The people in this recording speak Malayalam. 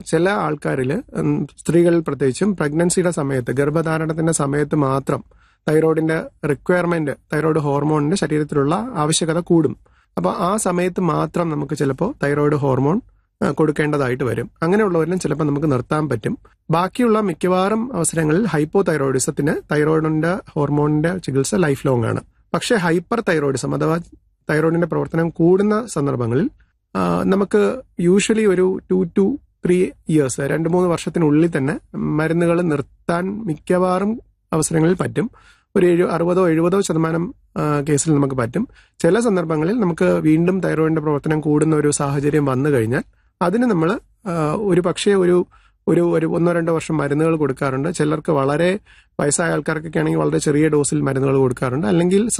ചില ആൾക്കാരിൽ സ്ത്രീകളിൽ പ്രത്യേകിച്ചും പ്രഗ്നൻസിയുടെ സമയത്ത് ഗർഭധാരണത്തിന്റെ സമയത്ത് മാത്രം തൈറോയിഡിന്റെ റിക്വയർമെന്റ് തൈറോയിഡ് ഹോർമോണിന്റെ ശരീരത്തിലുള്ള ആവശ്യകത കൂടും അപ്പോൾ ആ സമയത്ത് മാത്രം നമുക്ക് ചിലപ്പോൾ തൈറോയിഡ് ഹോർമോൺ ആ, കൊടുക്കേണ്ടതായിട്ട് വരും അങ്ങനെയുള്ളവരിലും ചിലപ്പോൾ നമുക്ക് നിർത്താൻ പറ്റും ബാക്കിയുള്ള മിക്കവാറും അവസരങ്ങളിൽ ഹൈപ്പോ തൈറോയിഡിസത്തിന് തൈറോയിഡിന്റെ ഹോർമോണിന്റെ ചികിത്സ ലൈഫ് ലോങ് ആണ് പക്ഷേ ഹൈപ്പർ തൈറോയിഡിസം അഥവാ തൈറോയിഡിന്റെ പ്രവർത്തനം കൂടുന്ന സന്ദർഭങ്ങളിൽ ആ, നമുക്ക് യൂഷ്വലി ഒരു ടു ടു ത്രീ ഇയേഴ്സ് രണ്ട് മൂന്ന് വർഷത്തിനുള്ളിൽ തന്നെ മരുന്നുകൾ നിർത്താൻ മിക്കവാറും അവസരങ്ങളിൽ പറ്റും ഒരു എഴു അറുപതോ എഴുപതോ ശതമാനം ആ, കേസിൽ നമുക്ക് പറ്റും ചില സന്ദർഭങ്ങളിൽ നമുക്ക് വീണ്ടും തൈറോയിഡിന്റെ പ്രവർത്തനം കൂടുന്ന ഒരു സാഹചര്യം വന്നു കഴിഞ്ഞാൽ അതിന് നമ്മൾ ഒരു പക്ഷേ ഒരു ഒരു ഒരു ഒന്നോ രണ്ടോ വർഷം മരുന്നുകൾ കൊടുക്കാറുണ്ട് ചിലർക്ക് വളരെ വയസ്സായ ആൾക്കാർക്കൊക്കെ ആണെങ്കിൽ വളരെ ചെറിയ ഡോസിൽ മരുന്നുകൾ കൊടുക്കാറുണ്ട് അല്ലെങ്കിൽ